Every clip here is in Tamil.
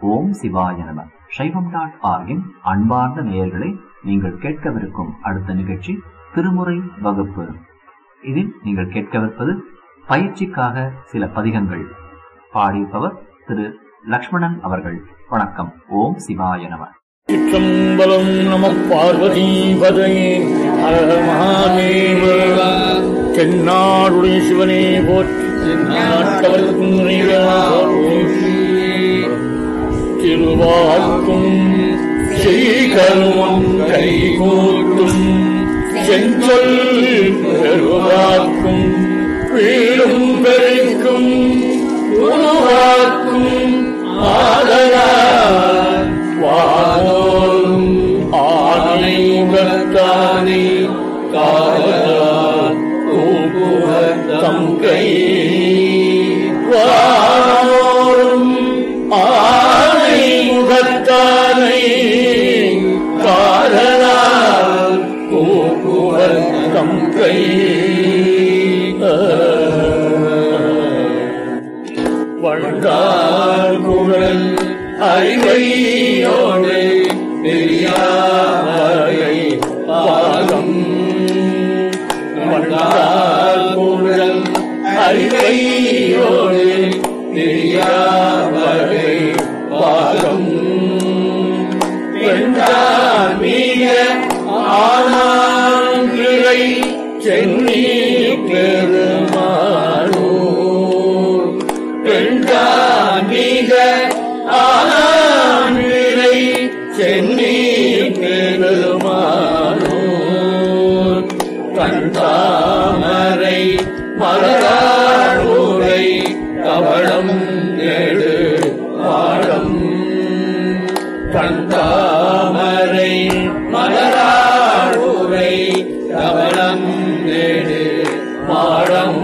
ஓம் சிவாய நம சைவம் டாட் ஆர்கின் அன்பார்ந்த நேயர்களை நீங்கள் கேட்கவிருக்கும் அடுத்த நிகழ்ச்சி திருமுறை வகுப்பு இதில் நீங்கள் கேட்கவிருப்பது பயிற்சிக்காக சில பதிகங்கள் பாடியிருப்பவர் திரு லக்ஷ்மணன் அவர்கள் வணக்கம் ஓம் சிவாய நம சிற்றம்பலம் நம பார்வதீபதையே ஹர மகாதேவ தென்னாடுடைய சிவனே போற்றி நாட்டவர்க்கும் இறைவா போற்றி திருவாக்கும் செய்கருமம் கைகூட்டும் செஞ்சொல் பெருவாக்கும் வீடும் பெருக்கும் உருவாக்கும் ஆதலால் வானோரும் ஆனை உகத்தானே காவலால் தூக்குவர் தம் கை வானோரும் ஆனை முகத்தானை காதலால் தூக்குவர் தம் கை வந்தார் குழல் அறிவையோடு பெரியாரை பாகம் வந்தார் குழல் அறிவையோடு பெரியாரை பாகம் பெண்டார் மீக ஆனாங்கிரை சென்னி பெருமானூர் பெண்டாமிக ஆனாங்கிரை சென்னி பெருமானூர் கண்டாமரை மலராடூரை கவளம் நெடு பாடம் கண்டாமரை மலராடூரை கவளம் நெடு பாடம்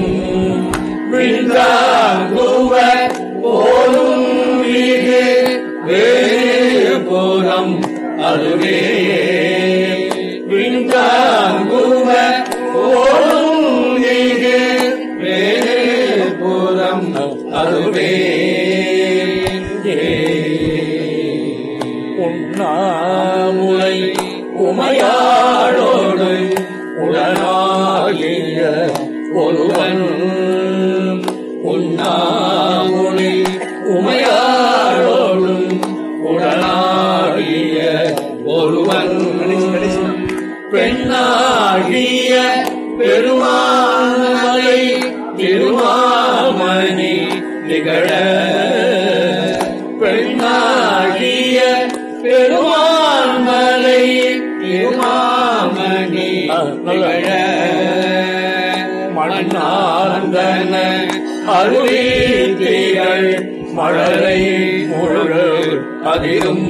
விந்தாங்குவ போலும் மீது வேறுபுறம் அதுவே விந்தாங்குவ போலும் மீது வேறுபுறம் அதுவே உண்ணாமுலை உமையாளோடு உடனாகிய ஒருவன் உண்ணாமுலை உமையாளோடு உடனாகிய ஒருவன் பெண்ணாகிய பெருமானை திருமாமணி நிகழ பெண்ணாகிய பெருமான்மலை திருமாமணி நிகழ மண்ணார்ந்தன அருளீர்கள் மழலை முழு அதிரும்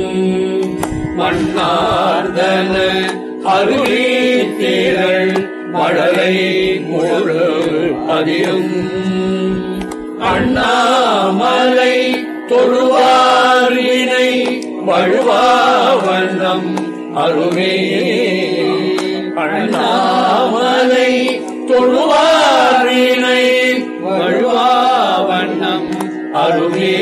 மண்ணார்ந்தன அருளீர்கள் மழலை முழு அதிரும் அண்ணாமலை தொழுவாரினை வழுவாவண்ணம் அருமே அண்ணாமலை தொழுவாரினை வழுவாவண்ணம் அருமே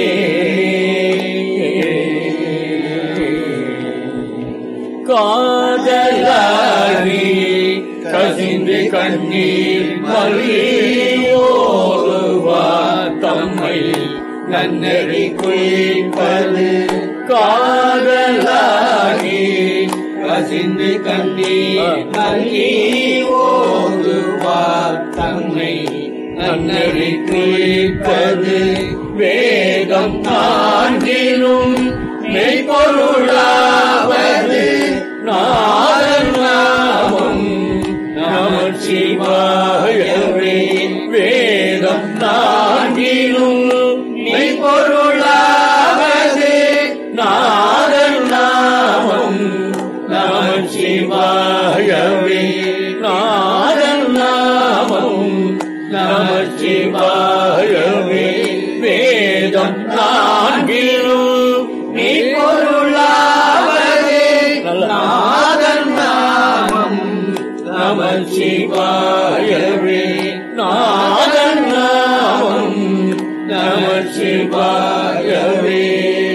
காதலாகி கசிந்து கண்ணீர் மறியோருவார் தம்மை நன்னறி குளிப்பது காதலாகி கசிந்து கண்ணீர் மறியோருவார் தம்மை நன்னறி குளிப்பது வேதம் நான்கிலும் மெய்பொருளாவது நாதநாமம் நமச்சிவாயவே வேதம் நான்கிலும் மெய்பொருளாவது நாதநாமம் நமச்சிவாயவே நாதநாமம் நமச்சிவாயவே வேதம் நான்கிலும் நீ பொருளாவது நாதன் நாமம் நமச்சிவாயவே நாதன் நாமம் நமச்சிவாயவே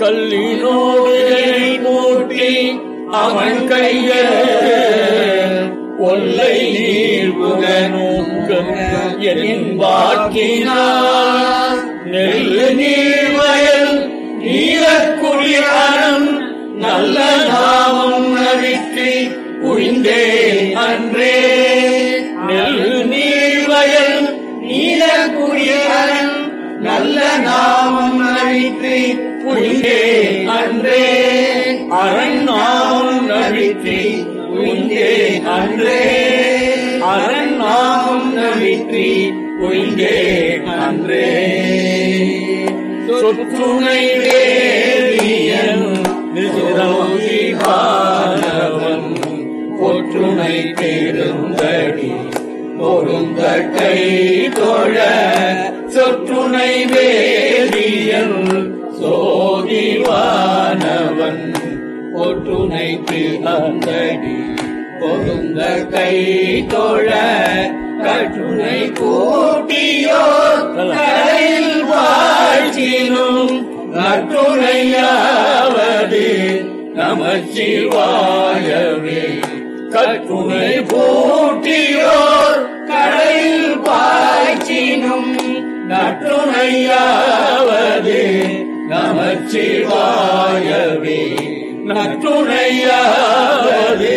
கல்லினோடு மூட்டி அவன் கைய ஒல்லை நீர் புக நோக்க என்பாக்கினார் நெல்லு நீர் வயல் நீரக்குடியானம் நல்ல நாமம் நவிற்றி உழிந்தே அன்றே நெல்லு நீர் வயல் நீரக்குடியானம் நல்ல நாமம் நவிற்றி உழிந்தே அன்றே அரண் நாமம் நவிற்றி உயிந்தே அன்றே அரண் நாமம் நவிற்றி உயிந்தே அன்றே சொற்றுணை வேதியன் நிசுரமுதிபானவன் ஒற்றுணை பெருந்தடி பொருந்தட்டை தோழ சொற்றுணை வேதியன் சோதிவானவன் ஒற்றுணை பிறந்தடி பொருந்த கை தோழ கற்றுனை கூட்டியோர் கரையில் வாழ்ச்சினும் நற்றுணையாவது நமச்சிவாயவே கற்றுனை பூட்டியோர் கரையில் பாய்ச்சினும் நற்றுணையாவது நமச்சிவாயவே நற்றுணையாவது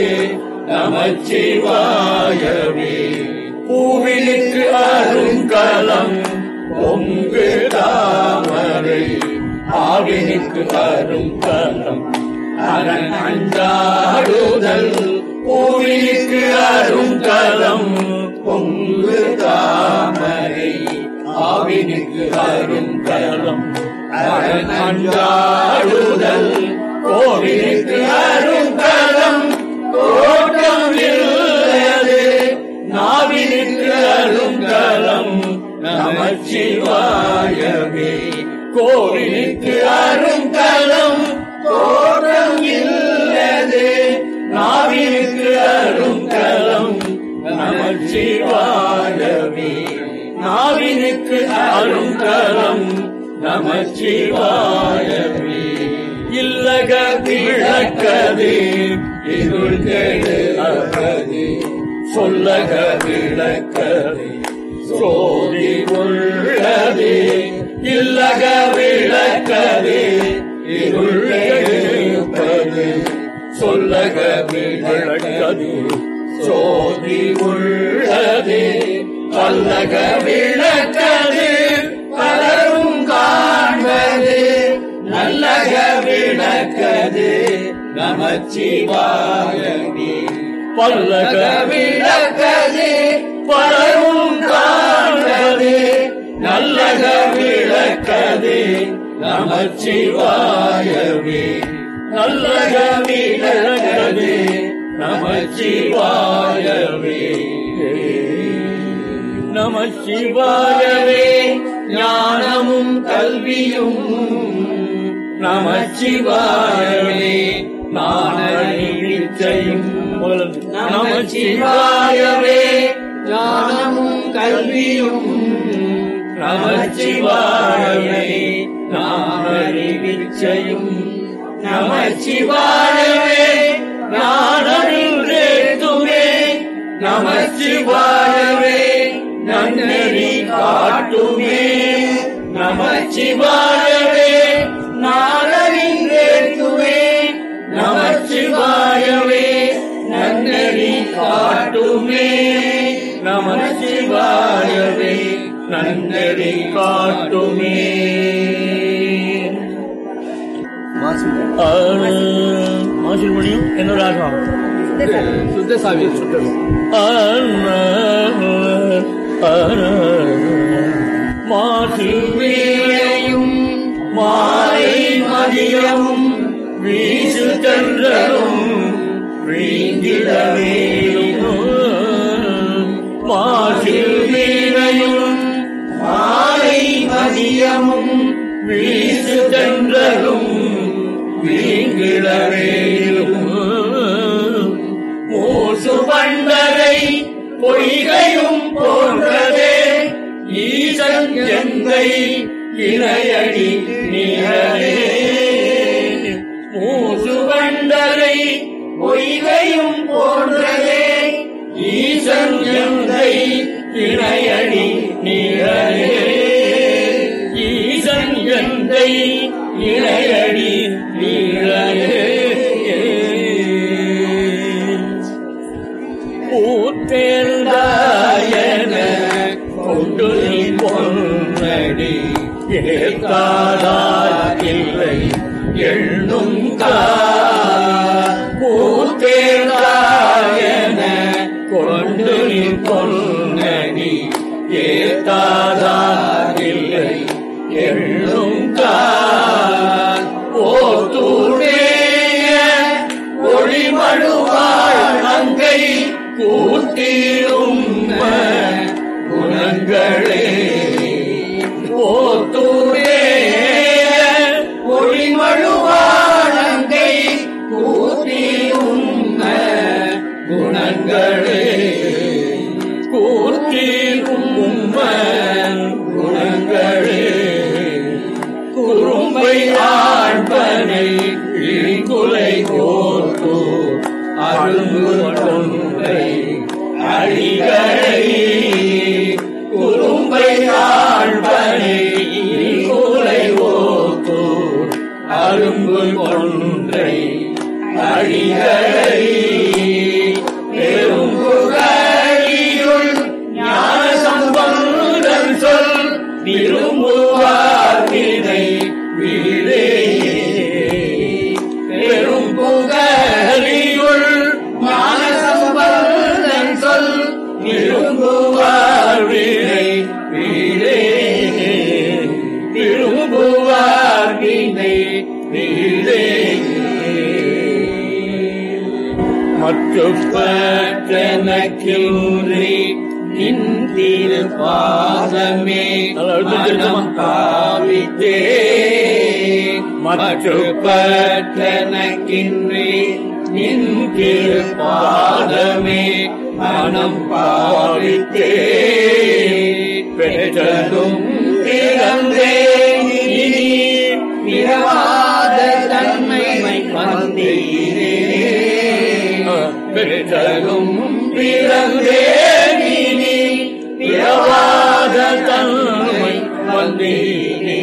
நமச்சிவாயவே பூவினுக்கு அருங்கலம் பொங்கு தாமரை ஆவினுக்கு அருங்கலம் அரண் அஞ்சாடுதல் பூவினுக்கு அருங்கலம் பொங்கு தாமரை ஆவினுக்கு அருங்கலம் அரண் அஞ்சாடுதல் கோவிலுக்கு அருங்கலம் கோட்டம் இல்லது நாவினுக்கு அருங்கலம் நமச்சிவாயவே கோவிலுக்கு அருங்கலம் கோட்டம் இல்லது நாவினுக்கு அருங்கலம் நமச்சிவாயவே நாவினுக்கு அருங்கலம் நமச்சிவாயவே இல்லக விளக்கது இருள் கெடு அகது சொல்லக விளக்கது சோதி உள்ளது இல்லக விளக்கது இருள் கெடுப்பது சொல்லக விளக்கது சோதி உள்ளது பல்லக விளக்கது பலரும் காண்பது நல்லக விளக்கது நமச்சிவாயனே பல்லக விளக்கது பலரும் காண்பது நல்லக விளக்கது நமச்சிவாயவே நல்லக விளக்கது நமச்சிவாயவே நமச்சிவாயவே ஞானமும் கல்வியும் நமச்சிவாயவே நாணயம் நமச்சிவாயவே ஞானமும் கல்வியும் நமச்சிவாயவே நாணயம் நமச்சிவாயவே ஞானமின்றேத்துமே நமச்சிவாயவே நன்னறி காட்டுமே நமச்சிவாயவே நாளறிந்தேத்துமே நமச்சிவாயவே நன்னறி காட்டுமே நமச்சிவாயவே நன்னறி காட்டுமே மாசில் முடியும் என்ன ராகம் சுத்தசாமி சுத்தம் மாசில் வீழையும் மாலை மதியமும் வீசு தன்றலும் வீங்கிடவேயும் மாசில் வீழையும் மாலை மதியமும் வீசு தன்றலும் வீங்கிடவேயும் மூசு பண்டரை பொய்கையும் போன்றதே ஈசன் எந்தை இணையடி நீரே மூசுவண்டரை பொய்கையும் போன்றதே ஈசன் எந்தை இணையடி நீழலே ஈசன் எந்தை இணையடி நீழலே பூத்தேர்ந்தாயன கொண்டு நீ பொன்னடி ஏத்தாதார் இல்லை எண்ணும் பூத்தேர்ந்தாயன கொண்டு நீ பொன்னடி ஏத்தாதார் இல்லை எண்ணும் ஓத்தூடேய ஒளிமழுவாள் அங்கை கூட்டிடும் குணங்களே ஓத்தூரே ஒளிமழுவாள் அங்கை கூட்டிடும் குணங்களே கூட்டிடும் குணங்களே குறும்பை ஆழ்பனை இழிகுலை கோர்த்து அரும்பு தொன்றை அழிகளை குறும்பை ஆழ்பனை இழிகுலை கோர்த்து அரும்பு தொன்றை அழிகளை பெரும் புகழியுள் ஞான சம்பந்தன் சொல் விரும்புவார் வினை வீடே பெரும் புகழியுள் ஞான சம்பந்தன் சொல் விரும்புவார் வினை வீடே விரும்புவார் வினை வீடே மற்றுப்பற்றனக்கின்றி நின்றிரு பாதமே மனம் பாவித்தே மற்றுப்பற்றனக்கின்றி நின்றிரு பாதமே மனம் பாவித்தே பெற்றதும் பிறந்தே இனி பிறவாத தன்மை வந்தீரே பெற்றதும் பிறந்தே இனி பிறவாத தன்மை வந்தீரே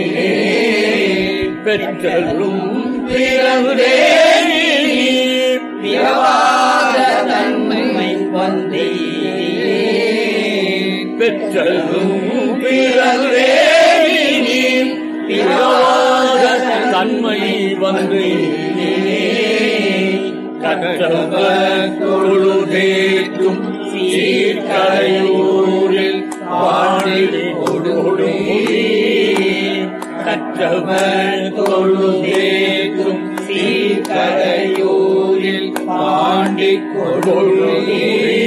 பெற்றதும் பிறந்தே இனி பிறவாத தன்மை வந்தீரே பெற்றதும் பிறந்தே இனி பிறவாத தன்மை வந்தீரே கற்றவ தொழுதேற்றும் சீர்கரையூரில் வாழி கொடுடி கற்றவ தொழுதேற்றும் சீர்கரையூரில் பாண்டி கொடுடி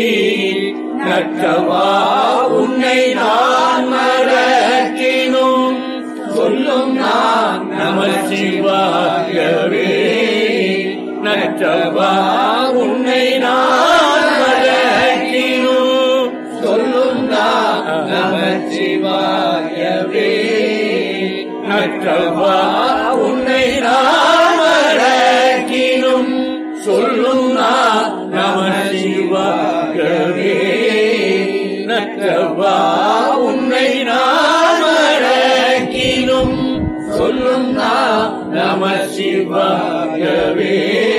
நற்றவா உன்னை நான் மறக்கினும் சொல்லும் நான் நம சிவாயவே நற்றவா உன்னை நான் மறக்கினும் சொல்லும் நான் நம சிவாயவே நற்றவா உன்னை நான் மறக்கினும் சொல்லும் நான் நம சிவாயவே நற்றவா உன்னை நான் மறக்கினும் சொல்லும் நான் நம சிவாயவே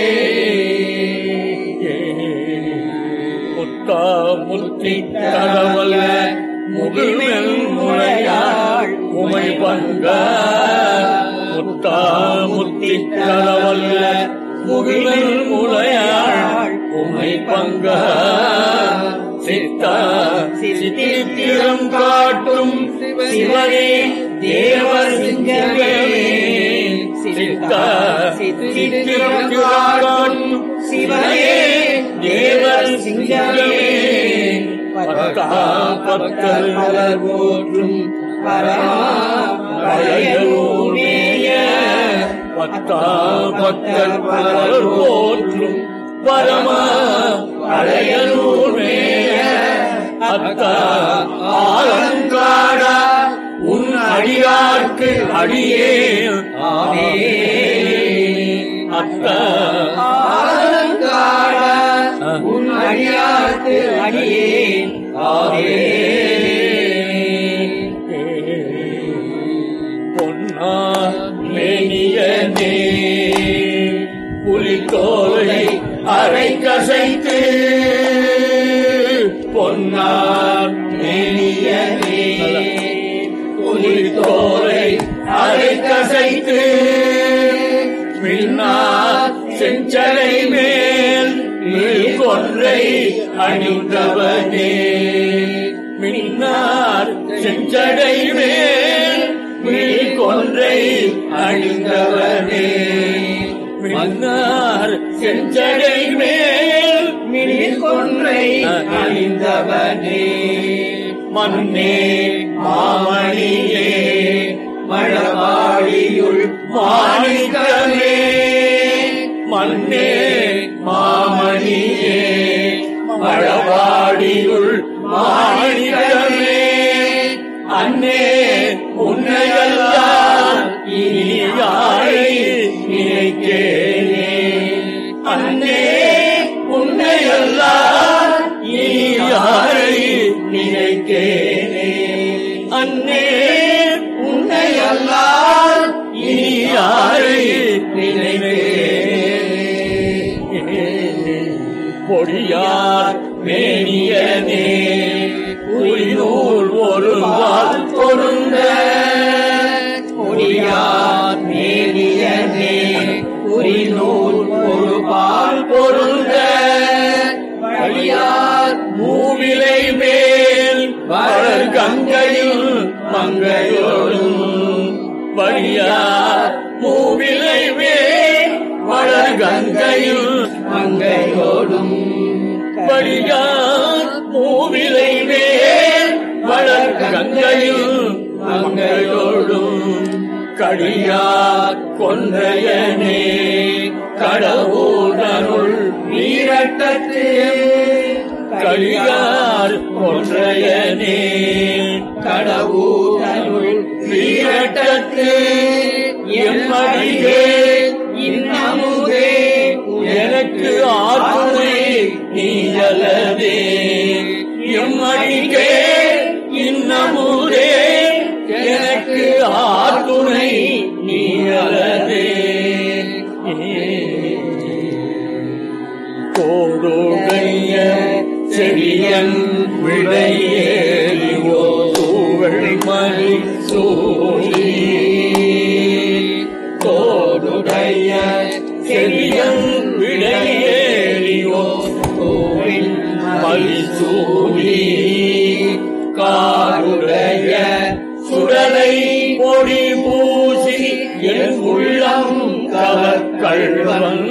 முத்தா முத்தி தரவல்ல முகில் முளையாள் உமை பங்க முத்தா முத்தி தரவல்ல முகில் முளையாள் உமை பங்க சித்தா சித்திரம் காட்டும் சிவனே தேவர் சிங்கமே சித்தா சித்திரம் காட்டும் சிவனே தேவர் சிங்கமே பத்தா பத்தல் மலர் போற்றும் பரமாய பத்தா பத்தல் மலர் போற்றும் பரம அழையலூர்மேய அத்தா ஆலங்காடா உன் அடியார்க்கு அடியே ஆமே ஆலங்காட உன் அடியார்க்கு அடியேன் ஆவே பொன்னா மேனியனே புலித்தோலை அரை கசைத்து பொன்னார் மேனியனே புலித்தோலை அரை கசைத்து பின்னார் செஞ்சலை மேல் கொன்றை அணிந்தவனே மின்னார் செஞ்சடை மேல் கொன்றை அணிந்தவனே மின்னார் செஞ்சடை மேல் மிளிர் கொன்றை அணிந்தவனே மன்னே மாமணியே மழவாடியுள் மாணிக்கமே மன்னே மாமணியே மழவாடியுள் மாணிக்கமே அன்னே உன்னையெல்லாம் இனி யாரை நினைக்கேனே அன்னே உன்னையெல்லாம் இனி யாரை நினைக்கேனே அன்னே உன்னையெல்லாம் இனி யாரை நினைக்கேனே பொடியார் மேனியனே உயிரூர் ஒரு வால் பொருந்த பொடியார் மேனியனே உயிரூர் ஒரு பால் பொருந்த வழியார் மூவிலை மேல் வளர் கங்கையில் மங்கையோடும் வழியார் மூவிலை மேல் வளர் கங்கையில் மங்கையோடும் வழியார் மூவிலை மேல் வளர் கங்கையில் மங்கையோடும் கடியார் கொன்றையனே கடவுளருள் வீரட்டத்து கடியார் கொன்றையனே கடவுளருள் வீரட்டத்து எம்மடியே இன்னமுதே எனக்கு ஆற்றுணை நீயலதே எம்மடிக்கே இன்னமுதே எனக்கு ஆற்றுணை நீயலதே கோடோடைய செடியன் விடையேறியோ தூவள் மணி சூழி கோடுடைய செடியன் விடையேறியோ தூவில் மலிசூழி காடுடைய சுடலை பொடி பூசி என் உள்ளம் கலக்கள்வன்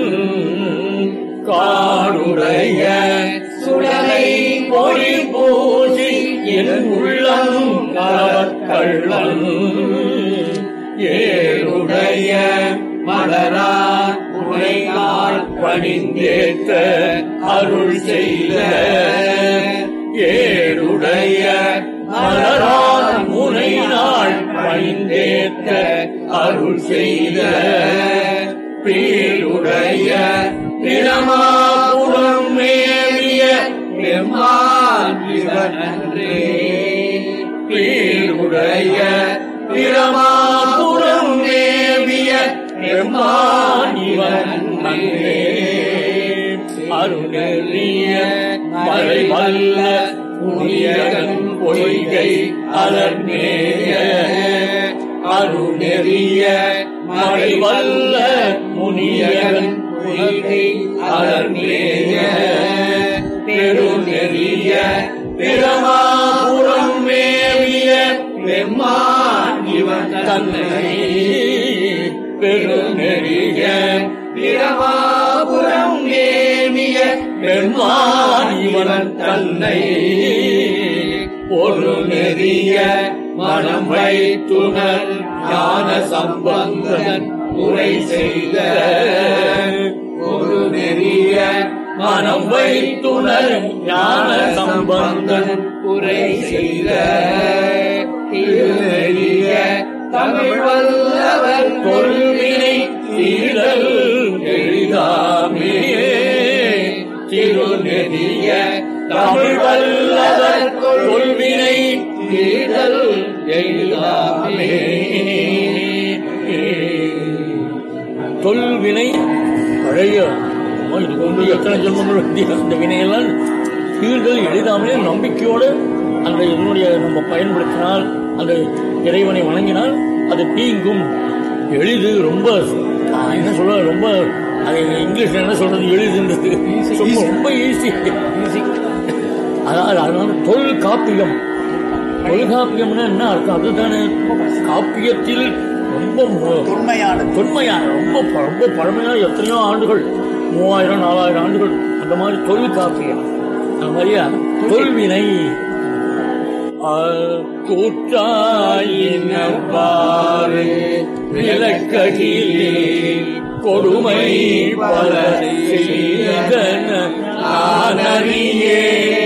காடுடைய சுடலை பொடி பூசி என் உள்ளம் கலக்கள்வன் ஏழுடைய மலரா உரையால் பணிந்தேத்த அருள் செய்த ஏழுடைய மலரால் முனை நாள் பணிந்தேத்த அருள் செய்த பேருடைய பிரமாபுரம் மேவிய பெம்மான் இவனன்றே பேருடைய பிரமாபுரம் மேவிய பெம்மான் இவன் அன்றே அருணறிய மலை வல்ல புனியகன் பொய்கை அலர்மேய அருணெறிய மலை வல்ல முனியகன் பொய்கை அலர்மேய பெருநெறிய பிரமாபுரம் மேவிய பெம்மான் இவன் தன்னை பெருநெறிய பிரமாபுரம் நேமிய பெருமான் இவன் தன்னை ஒரு நெறிய மனம் வைத்துணர் ஞான சம்பந்தன் உரை செய்த ஒரு நெறிய மனம் வைத்துணர் ஞான சம்பந்தன் உரை செய்த திருநெறிய தமிழ் வல்லவர் கொள்வினை சீடல் தொல்வினை பழைய ஆ, இது கொண்டு எத்தனை ஜென்மங்கள் வந்து அந்த வினையெல்லாம் தீர்தல் எளிதாமலே நம்பிக்கையோடு அந்த இதனுடைய நம்ம பயன்படுத்தினால் அந்த இறைவனை வணங்கினால் அது தீங்கும் எளிது ரொம்ப ஆ, என்ன சொல்ல ரொம்ப அது இங்கிலீஷ்ல என்ன சொல்றது எளிதுன்றது ரொம்ப ரொம்ப ஈஸி அதாவது அதனால தொல் காப்பியம் தொல்காப்பியம்னா என்ன அர்த்தம் அதுதானே காப்பியத்தில் ரொம்ப மு- தொன்மையானது தொன்மையான ரொம்ப ப- ரொம்ப பழமையான எத்தனையோ ஆண்டுகள் மூவாயிரம் நாலாயிரம் ஆண்டுகள் அந்த மாதிரி தொல்காப்பியம் அந்த மாதிரியா தொல்வினை கூற்றாயினவாறு விளக்கடிலே கொடுமை பல செய்தன நானறியே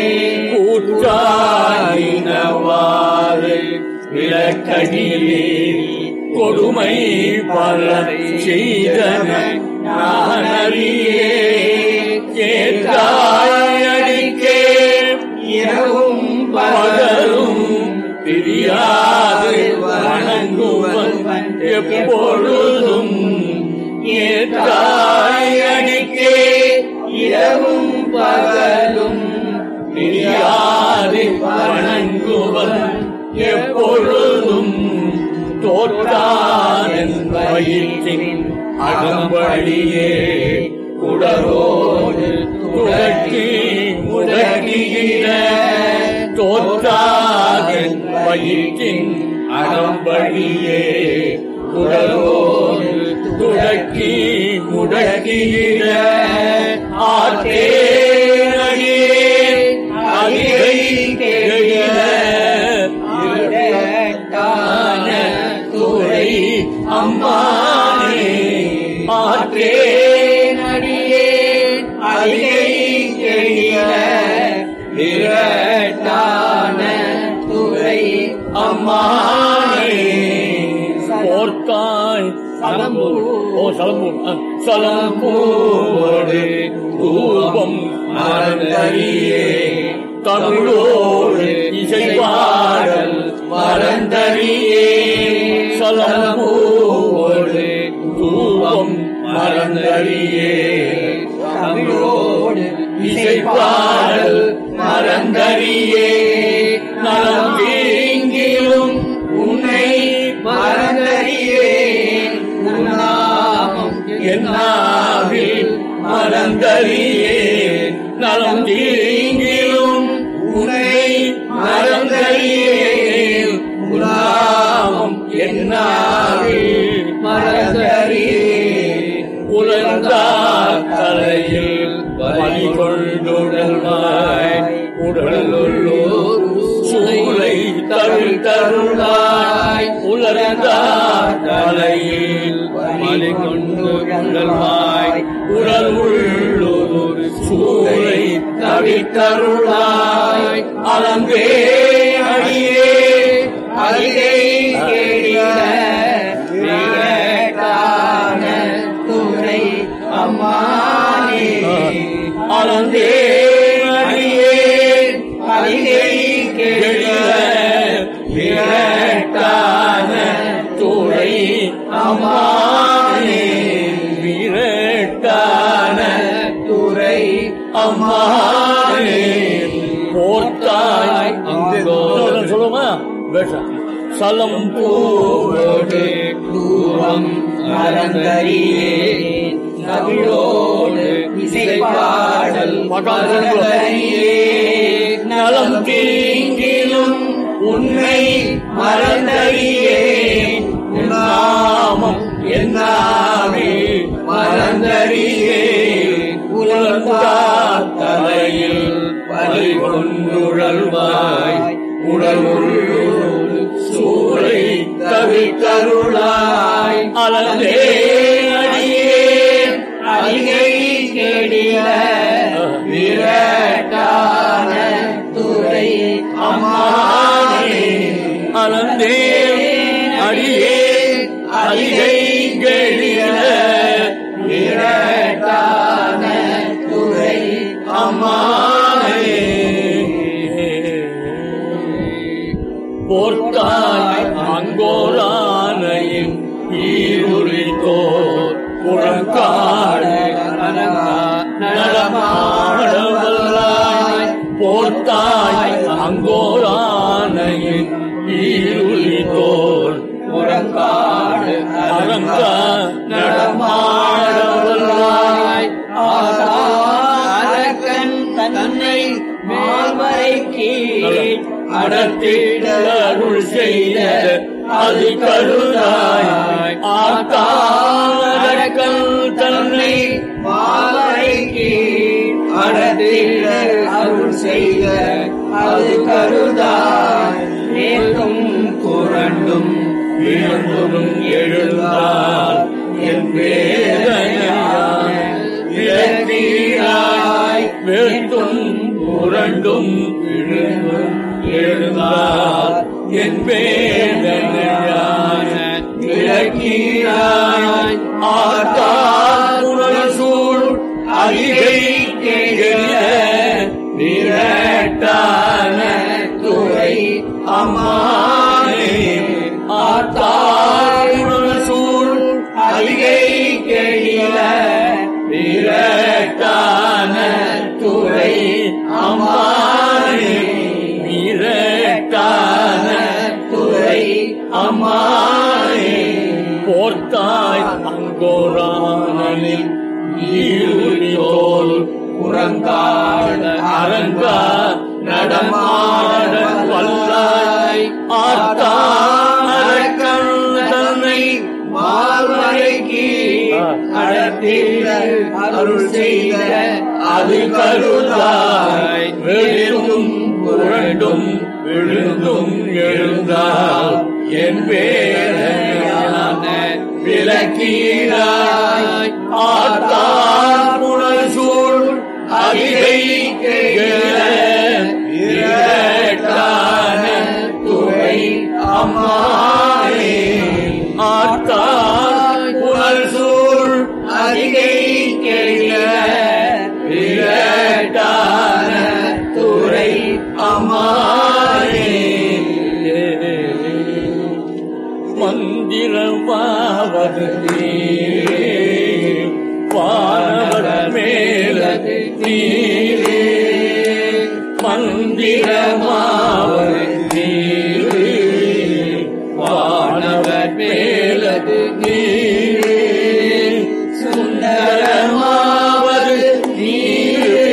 கூற்றாயினவாறு விளக்கடிலே கொடுமை பல செய்தன நானறியே கேட்டாயடிக்கே இரவும் பகலும் பிரியாது வணங்குவன் எப்பொழுதும் ஏற்றாயடிக்கே இரவும் பகலும் பிரியாது வணங்குவன் எப்பொழுதும் தோற்றான் வயிற்றின் அகம்படியே குடரோடு துடக்கி முடக்குகிற தோற்றாதன் வயிற்றின் அகம்படியே குடரோடு துடக்கி முடக்குகிற ஆற்றே அடியே அடியை கேட்கிற இரட்டான துறை அம்மானே ஆற்றே நடியே அதிகை எழில விரட்டான துறை அம்மானே போர்த்தாய் சலம்பூர். ஓ சலம்பூர் ஆ, சலம்பூரோடு தூபம் மறந்தறியே தமிழோடு இசைப்பாடல் மறந்தறியே சலம்பூரோடு தூபம் மறந்தறியே தமிழோடு இசைப்பாடல் மறந்தறியே நலம் வீங்கிலும் உன்னை மறந்தறியேன் உன்னாமம் என்னாவில் மறந்தறியேன் நலம் தீங்கிலும் உன்னை மறந்தறியேன் உலாமம் என்னாவில் மறந்தறியேன் உலர்ந்தார் தலையில் பலி கொண்டுடல்வாய் உடலுள்ளோர் சூளை தருள் தருளாய் உலர்ந்தார் தலையில் பலி கொண்டுடல்வாய் உடல் உள்ளோர் சூளை தவித்தருளாய் அலங்கே அடியே அதிகை கேடில விரட்டான துறை அம்மானே அலங்கே அடியே அதிகை கேடில விரட்டான துறை அம்மானே விரட்டான துறை அம்மானே போர்த்தாய் அங்கோ சொல்லுமா வேஷம் சலம் பூவோடு தூவம் மறந்தறியேன் தமிழோடு இசைப்பாடல் மறந்தறியேன் நலம் தீங்கிலும் உன்னை மறந்தறியேன் உன் நாமம் என்னாமே மறந்தறியேன் உலர்ந்தார் தலையில் பலி கொண்டுழல்வாய் உடலுள்ளோடு சூறை தவித்தருளாய் அலந்தே அடியே அதிகை கேடில விரட்டான துறை அம்மானே அலந்தே அடியே அதிகை கெழிய விரட்டான துறை அம்மானே போர்த்தாய் அங்கோரானையின் ஈருரித்தோர் புறம் அரங்கா நடமாடவல்லாய் அரக்கன் தன்னை மாமரைக்கு அடத்திட அருள் செய்த அது கருதாய் ஆத்தாரக்கல் தன்னை மாமரைக்கு அடத்திட அருள் செய்த அது கருதாய் நேற்றும் புரண்டும் விழுந்தும் எழுந்தால் என் வேதனையாய் விளக்கீராய் வேட்டும் புரண்டும் விழுந்தும் எழுந்தால் என் வேதனையாய் விளக்கீராய் ஆத்தார் சூழ் அகிகை கேகிற விரட்டான துறை அம்மானே ஆத்தார் சூழ் அகிகை கேகிற விரட்டான துறை அம்மானே விரட்டான துறை அம்மானே போர்த்தாய் அங்கோரானில் ஈருளியோல் புறங்காட அரங்கா நடமாட வல்லாய் ஆத்தாரக்கண் தன்னை மால்வரைக்கு அடத்திட அருள் செய்த அது கருதாய் விழுந்தும் புரண்டும் விழுந்தும் எழுந்தால் என் வேதனையான விளக்கீராய் ஆத்தார் புனல் சூழ் அகிலை கேட்டான துறை அம்மானே ஆத்தார் புனல் சூழ் அகிலை கேட்டான துறை அம்மானே மந்திரமாவது நீரே வானவர் மேலது நீரே மந்திரமாவது நீரே வானவர் மேலது நீரே சுந்தரமாவது நீரே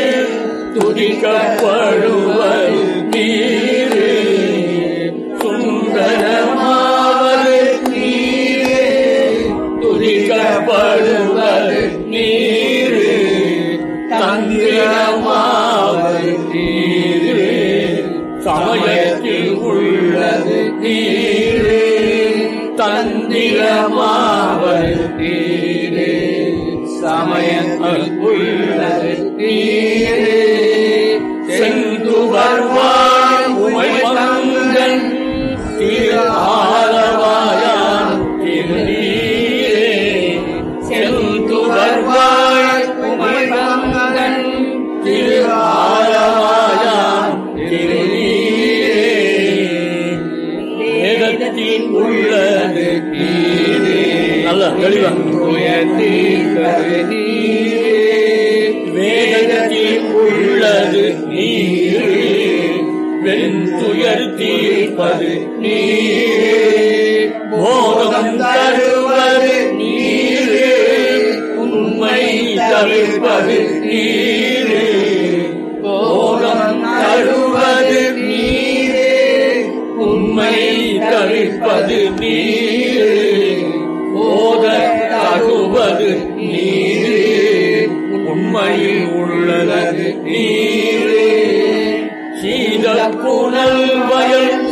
துதிக்கப்படுவது நீரே சுந்தரமாவது நீரே துதிக்கப்படுவது நீரே தந்திரமாவது நீரே சமயத்தில் உள்ளது நீரே தந்திரமாவது நீரே சமயத்தில் உள்ளது நீரே சென்று வருவாய் உமை பங்கன் திரு ஆலவாயான் திருநீரே சென்று வருவாய் உமை பங்கன் திரு ஆலவாயான் திருநீரே வேதத்தில் உள்ளது நீரே நல்ல தெளிவா வேதத்தில் உள்ளது நீரே வெண்துயர் தீர்ப்பது நீரே போதம் தருவது நீரே உண்மை தவிர்ப்பது நீரே போதம் தருவது நீரே உண்மை தவிர்ப்பது நீரே போத தருவது நீரே உண்மையில் உள்ளது நீரே சீத புனல் வயல்